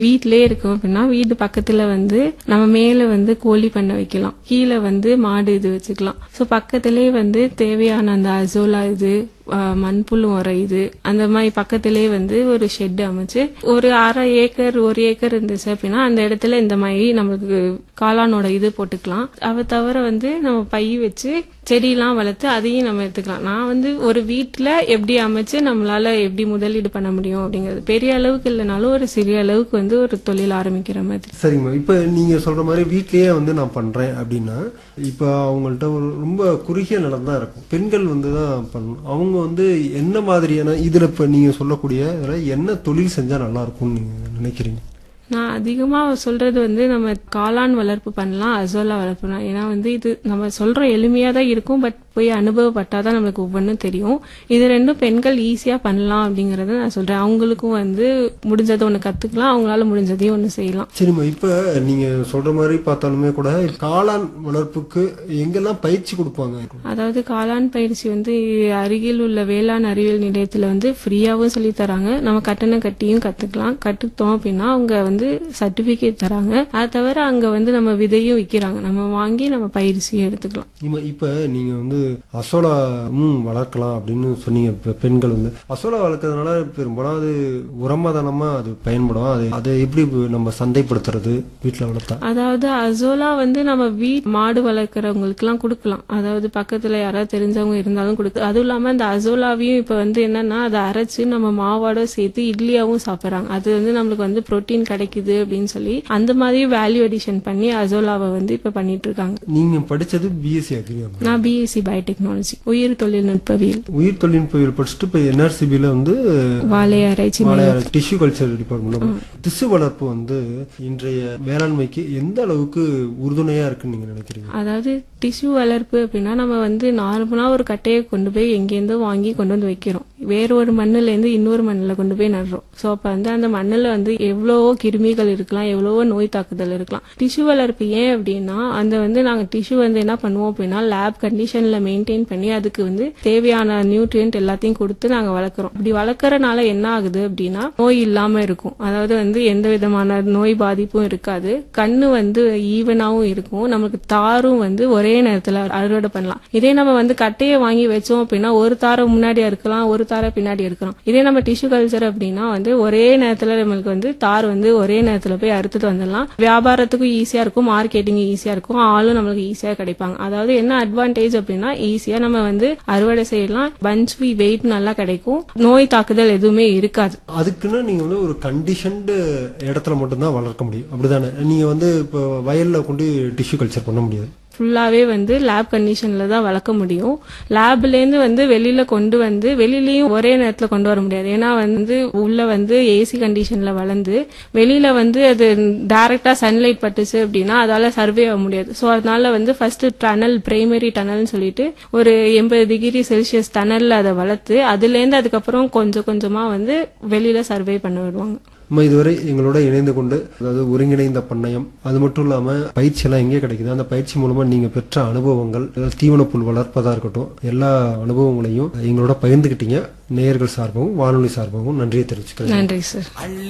வீட்டிலே இருக்கோம் அப்படின்னா வீட்டு பக்கத்துல வந்து நம்ம மேல வந்து கோழி பண்ண வைக்கலாம் கீழே வந்து மாடு இது வச்சுக்கலாம் ஸோ பக்கத்திலே வந்து தேவையான அந்த அசோலா இது ஆஹ், மண்புழு உரம் இது அந்த மாதிரி பக்கத்திலே வந்து ஒரு ஷெட் அமைச்சு ஒரு அரை ஏக்கர் ஒரு ஏக்கர் இருந்துச்சு அப்படின்னா அந்த இடத்துல இந்த மாதிரி நம்மளுக்கு காளானோட இது போட்டுக்கலாம் அதை தவிர வந்து நம்ம பை வச்சு செடியெல்லாம் வளர்த்து அதையும் நம்ம எடுத்துக்கலாம் நான் வந்து ஒரு வீட்டுல எப்படி அமைச்சு நம்மளால எப்படி முதலீடு பண்ண முடியும் அப்படிங்கிறது பெரிய அளவுக்கு இல்லைனாலும் ஒரு சிறிய அளவுக்கு வந்து ஒரு தொழில் ஆரம்பிக்கிற மாதிரி சரிங்கம்மா இப்போ நீங்க சொல்ற மாதிரி வீட்லயே வந்து நான் பண்றேன் அப்படின்னா இப்போ அவங்கள்ட்ட ஒரு ரொம்ப குறுகிய நிலம் தான் இருக்கும் பெண்கள் வந்து தான் பண்ணணும் அவங்க வந்து என்ன மாதிரியான இதுல இப்ப நீங்க சொல்லக்கூடிய இதுல என்ன தொழில் செஞ்சா நல்லா இருக்கும்னு நீங்க நினைக்கிறீங்க நான் அதிகமா சொல்றது வந்து நம்ம காளான் வளர்ப்பு பண்ணலாம் அசோலா வளர்ப்பு பண்ணலாம் ஏன்னா வந்து இது நம்ம சொல்ற எளிமையா தான் இருக்கும் பட் போய் அனுபவப்பட்டாதான் நம்மளுக்கு ஒவ்வொன்றும் தெரியும் இது ரெண்டும் பெண்கள் ஈஸியா பண்ணலாம் அப்படிங்கறத நான் சொல்றேன் அவங்களுக்கும் வந்து முடிஞ்சதை ஒண்ணு கத்துக்கலாம் அவங்களால முடிஞ்சதையும் ஒண்ணு செய்யலாம் சரிம்மா இப்ப நீங்க சொல்ற மாதிரி பார்த்தாலுமே கூட காளான் வளர்ப்புக்கு எங்கெல்லாம் பயிற்சி கொடுப்பாங்க அதாவது காளான் பயிற்சி வந்து அருகில் உள்ள வேளாண் அறிவியல் நிலையத்துல வந்து ஃப்ரீயாவும் சொல்லி தராங்க நம்ம கட்டணம் கட்டியும் கத்துக்கலாம் கற்றுக்கிட்டோம் அப்படின்னா அவங்க வந்து சர்டிபிகேட் தராங்க அது தவிர அங்க வந்து நம்ம விதையும் விக்கிறாங்க நம்ம வாங்கி நம்ம பயிற்சியும் எடுத்துக்கலாம் இம்ம- இப்ப நீங்க வந்து அசோலாவும் வளர்க்கலாம் அப்படின்னு சொன்னீங்க இப்ப பெண்கள் வந்து அசோலா வளர்க்கறதுனால பெரும்பாலும் அது உரமாதானமா அது பயன்படும் அது அதை எப்படி நம்ம சந்தைப்படுத்துறது வீட்டுல வளர்த்தா அதாவது அசோலா வந்து நம்ம வீட் மாடு வளர்க்குறவங்களுக்கு எல்லாம் கொடுக்கலாம் அதாவது பக்கத்துல யாராவது தெரிஞ்சவங்க இருந்தாலும் கொடுக்கு அதுவும் இல்லாம அந்த அசோலாவையும் இப்ப வந்து என்னன்னா அதை அரைச்சு நம்ம மாவோட சேர்த்து இட்லியாவும் சாப்பிடுறாங்க அது வந்து நம்மளுக்கு வந்து புரோட்டீன் கிடைக்குது அப்படின்னு சொல்லி அந்த மாதிரி வேல்யூ அடிஷன் பண்ணி அசோலாவை வந்து இப்ப பண்ணிட்டு இருக்காங்க நீங்க படிச்சது பிஎஸ்சி அக்ரி நான் பிஎஸ்சி பயோடெக்னாலஜி உயிர் தொழில்நுட்பவியல் உயிர் தொழில்நுட்பவியல் படிச்சுட்டு இப்ப என்ஆர்சிபில வந்து வாழை ஆராய்ச்சி டிஷ்யூ கல்ச்சர் டிபார்ட்மெண்ட் திசு வளர்ப்பு வந்து இன்றைய வேளாண்மைக்கு எந்த அளவுக்கு உறுதுணையா இருக்குன்னு நீங்க நினைக்கிறீங்க அதாவது டிஷ்யூ வளர்ப்பு அப்படின்னா நம்ம வந்து நார்மலா ஒரு கட்டையை கொண்டு போய் எங்கேருந்தோ வாங்கி கொண்டு வந்து வைக்கிறோம் வேற ஒரு மண்ணுல இருந்து இன்னொரு மண்ணுல கொண்டு போய் நடுறோம் சோ அப்ப வந்து அந்த மண்ணுல வந்து எவ்வளவோ கிருமிகள் இருக்கலாம் எவ்வளவோ நோய் தாக்குதல் இருக்கலாம் டிஷ்யூ வளர்ப்பு ஏன் அப்படின்னா அந்த வந்து நாங்க டிஷ்யூ வந்து என்ன பண்ணுவோம் அப்படின்னா லேப் கண்டிஷன்ல மெயின்டைன் பண்ணி அதுக்கு வந்து தேவையான நியூட்ரியன்ட் எல்லாத்தையும் கொடுத்து நாங்க வளர்க்குறோம் இப்படி வளர்க்கறனால என்ன ஆகுது அப்படின்னா நோய் இல்லாம இருக்கும் அதாவது வந்து எந்த விதமான நோய் பாதிப்பும் இருக்காது கண்ணு வந்து ஈவனாவும் இருக்கும் நமக்கு தாரும் வந்து ஒரே நேரத்துல அறுவடை பண்ணலாம் இதே நம்ம வந்து கட்டையை வாங்கி வச்சோம் அப்படின்னா ஒரு தாரம் முன்னாடி இருக்கலாம் ஒரு தாரம் பின்னாடி இருக்கலாம் இதே நம்ம டிஷ்யூ கல்ச்சர் அப்படின்னா வந்து ஒரே நேரத்துல நம்மளுக்கு வந்து தார் வந்து ஒரே நேரத்துல போய் அறுத்துட்டு வந்துடலாம் வியாபாரத்துக்கும் ஈஸியா இருக்கும் மார்க்கெட்டிங் ஈஸியா இருக்கும் ஆளும் நம்மளுக்கு ஈஸியா கிடைப்பாங்க அதாவது என்ன அட்வான்டேஜ் அப்படின்னா ஈஸியா நம்ம வந்து அறுவடை செய்யலாம் பஞ்ச் வெயிட் நல்லா கிடைக்கும் நோய் தாக்குதல் எதுவுமே இருக்காது அதுக்குன்னு நீங்க வந்து ஒரு கண்டிஷன்டு இடத்துல மட்டும்தான் வளர்க்க முடியும் அப்படிதானே நீங்க வந்து இப்போ வயல்ல கொண்டு டிஷ்யூ கல்ச்சர் பண்ண முடியாது ஃபுல்லாவே வந்து லேப் கண்டிஷன்ல தான் வளர்க்க முடியும் லேப்ல இருந்து வந்து வெளியில கொண்டு வந்து வெளியிலயும் ஒரே நேரத்துல கொண்டு வர முடியாது ஏன்னா வந்து உள்ள வந்து ஏசி கண்டிஷன்ல வளர்ந்து வெளியில வந்து அது டைரக்டா சன்லைட் பட்டுச்சு அப்படின்னா அதால சர்வே ஆக முடியாது சோ அதனால வந்து ஃபர்ஸ்ட் டனல் பிரைமரி டனல்னு சொல்லிட்டு ஒரு எண்பது டிகிரி செல்சியஸ் டனல்ல அதை வளர்த்து அதுல இருந்து அதுக்கப்புறம் கொஞ்சம் கொஞ்சமா வந்து வெளியில சர்வே பண்ண விடுவாங்க நம்ம இதுவரை எங்களோட இணைந்து கொண்டு அதாவது ஒருங்கிணைந்த பண்ணையம் அது மட்டும் இல்லாம பயிற்சி எல்லாம் எங்கே கிடைக்குது அந்த பயிற்சி மூலமா நீங்க பெற்ற அனுபவங்கள் அதாவது தீவனப்புல் வளர்ப்பதா இருக்கட்டும் எல்லா அனுபவங்களையும் எங்களோட பகிர்ந்துக்கிட்டீங்க நேயர்கள் சார்பாகவும் வானொலி சார்பாகவும் நன்றியை தெரிவிச்சுக்கிறேன் நன்றி சார்